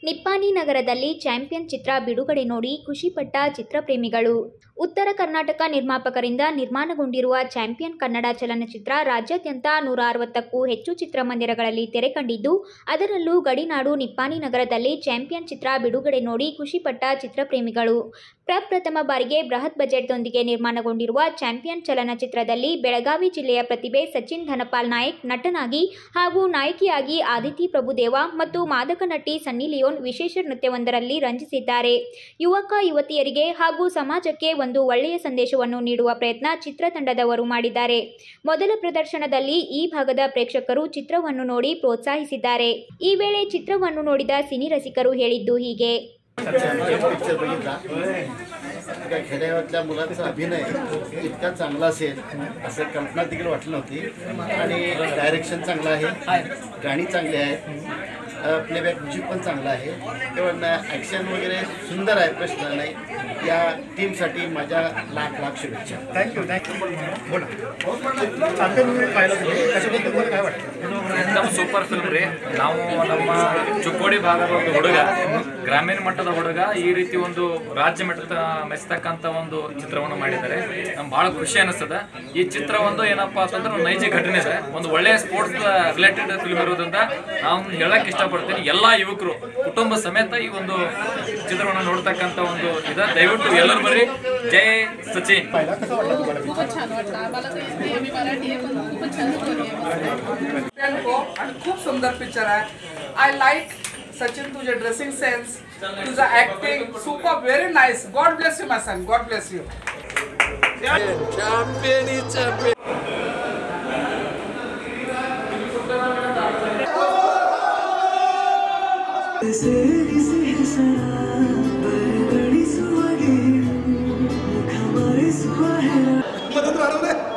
ನಿಪ್ಪಾಣಿ ನಗರದಲ್ಲಿ ಚಾಂಪಿಯನ್ ಚಿತ್ರ ಬಿಡುಗಡೆ ನೋಡಿ ಖುಷಿಪಟ್ಟ ಚಿತ್ರಪ್ರೇಮಿಗಳು ಉತ್ತರ ಕರ್ನಾಟಕ ನಿರ್ಮಾಪಕರಿಂದ ನಿರ್ಮಾಣಗೊಂಡಿರುವ ಚಾಂಪಿಯನ್ ಕನ್ನಡ ಚಲನಚಿತ್ರ ರಾಜ್ಯಾದ್ಯಂತ ನೂರ ಅರವತ್ತಕ್ಕೂ ಹೆಚ್ಚು ಚಿತ್ರಮಂದಿರಗಳಲ್ಲಿ ತೆರೆ ಕಂಡಿದ್ದು ಅದರಲ್ಲೂ ಗಡಿನಾಡು ನಿಪ್ಪಾಣಿ ನಗರದಲ್ಲಿ ಚಾಂಪಿಯನ್ ಚಿತ್ರ ಬಿಡುಗಡೆ ನೋಡಿ ಖುಷಿಪಟ್ಟ ಚಿತ್ರಪ್ರೇಮಿಗಳು ಪ್ರಪ್ರಥಮ ಬಾರಿಗೆ ಬೃಹತ್ ಬಜೆಟ್ನೊಂದಿಗೆ ನಿರ್ಮಾಣಗೊಂಡಿರುವ ಚಾಂಪಿಯನ್ ಚಲನಚಿತ್ರದಲ್ಲಿ ಬೆಳಗಾವಿ ಜಿಲ್ಲೆಯ ಪ್ರತಿಭೆ ಸಚಿನ್ ಧನಪಾಲ್ ನಾಯಕ್ ನಟನಾಗಿ ಹಾಗೂ ನಾಯಕಿಯಾಗಿ ಆದಿತಿ ಪ್ರಭುದೇವ ಮತ್ತು ಮಾದಕ ನಟಿ ಸನ್ನಿ ಲಿಯೋನ್ ವಿಶೇಷ ನೃತ್ಯವೊಂದರಲ್ಲಿ ರಂಜಿಸಿದ್ದಾರೆ ಯುವಕ ಯುವತಿಯರಿಗೆ ಹಾಗೂ ಸಮಾಜಕ್ಕೆ ಒಂದು ಒಳ್ಳೆಯ ಸಂದೇಶವನ್ನು ನೀಡುವ ಪ್ರಯತ್ನ ಚಿತ್ರತಂಡದವರು ಮಾಡಿದ್ದಾರೆ ಮೊದಲ ಪ್ರದರ್ಶನದಲ್ಲಿ ಈ ಭಾಗದ ಪ್ರೇಕ್ಷಕರು ಚಿತ್ರವನ್ನು ನೋಡಿ ಪ್ರೋತ್ಸಾಹಿಸಿದ್ದಾರೆ ಈ ವೇಳೆ ಚಿತ್ರವನ್ನು ನೋಡಿದ ಸಿನಿ ರಸಿಕರು ಹೇಳಿದ್ದು ಹೀಗೆ पिक्चर बघितला एका खेड्यातल्या मुलाचा अभिनय इतका चांगला असेल असं कल्पना देखील वाटली नव्हती आणि डायरेक्शन चांगलं आहे गाणी चांगली आहेत प्लेबॅक म्युझिक पण चांगलं आहे केवळ ॲक्शन वगैरे सुंदर आहे प्रश्न नाही या टीमसाठी माझ्या लाख लाख शुभेच्छा थँक्यू थँक्यू बोला चांगलं मूवी पाहिलं तुम्ही त्याच्याबद्दल तुम्हाला काय वाटतं एकदम ಸೂಪರ್ ಫಿಲ್ಮ್ ರೀ ನಾವು ನಮ್ಮ ಚುಕ್ಕೋಡಿ ಭಾಗದ ಒಂದು ಹುಡುಗ ಗ್ರಾಮೀಣ ಮಟ್ಟದ ಹುಡುಗ ಈ ರೀತಿ ಒಂದು ರಾಜ್ಯ ಮಟ್ಟದ ಮೆಚ್ಚತಕ್ಕಂಥ ಒಂದು ಚಿತ್ರವನ್ನು ಮಾಡಿದ್ದಾರೆ ನಮ್ಗೆ ಭಾಳ ಖುಷಿ ಅನಿಸ್ತದೆ ಈ ಚಿತ್ರ ಒಂದು ಏನಪ್ಪಾ ಅಂತಂದ್ರೆ ಒಂದು ನೈಜ ಘಟನೆ ಇದೆ ಒಂದು ಒಳ್ಳೆಯ ಸ್ಪೋರ್ಟ್ಸ್ ರಿಲೇಟೆಡ್ ಫಿಲ್ಮ್ ಇರೋದ್ರಿಂದ ನಾವು ಹೇಳಕ್ ಇಷ್ಟಪಡ್ತೀನಿ ಎಲ್ಲ ಯುವಕರು ಕುಟುಂಬ ಸಮೇತ ಈ ಒಂದು ಚಿತ್ರವನ್ನು ನೋಡ್ತಕ್ಕಂಥ ಒಂದು ಇದೆ ದಯವಿಟ್ಟು ಎಲ್ಲರೂ ಬರ್ರಿ ಜೈ ಸಚಿನ್ खूपच छान वाटलं आम्हाला तर नेहमी मराठी आहे पण खूपच छान story आहे हो आणि खूप सुंदर पिक्चर आहे आय लाईक सचिन तुझे ड्रेसिंग सेन्स तुझं acting super very nice God bless you my son God bless you मदत वाढवणे